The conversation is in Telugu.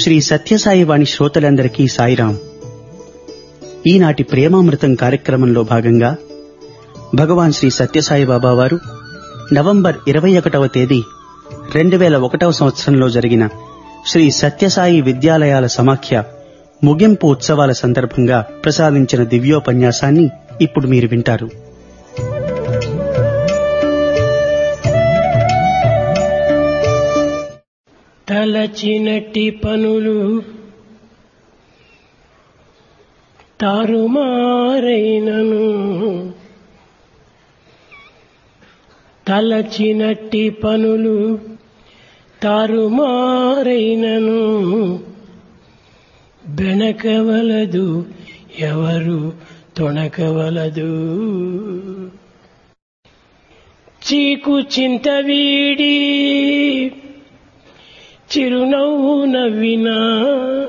శ్రీ సత్యసాయి వాణి శ్రోతలందరికీ సాయిరాం ఈనాటి ప్రేమామృతం కార్యక్రమంలో భాగంగా భగవాన్ శ్రీ సత్యసాయి బాబా వారు నవంబర్ ఇరవై ఒకటవ తేదీ రెండు వేల ఒకటవ సంవత్సరంలో జరిగిన శ్రీ సత్యసాయి విద్యాలయాల సమాఖ్య ముగింపు ఉత్సవాల సందర్భంగా ప్రసాదించిన దివ్యోపన్యాసాన్ని ఇప్పుడు మీరు వింటారు తలచినట్టి పనులు తారుమారైనను తలచినట్టి పనులు తారుమారైనను బెనకవలదు ఎవరు తొణకవలదు చీకు చింత వీడి చిరునవ్వు నవ్వినా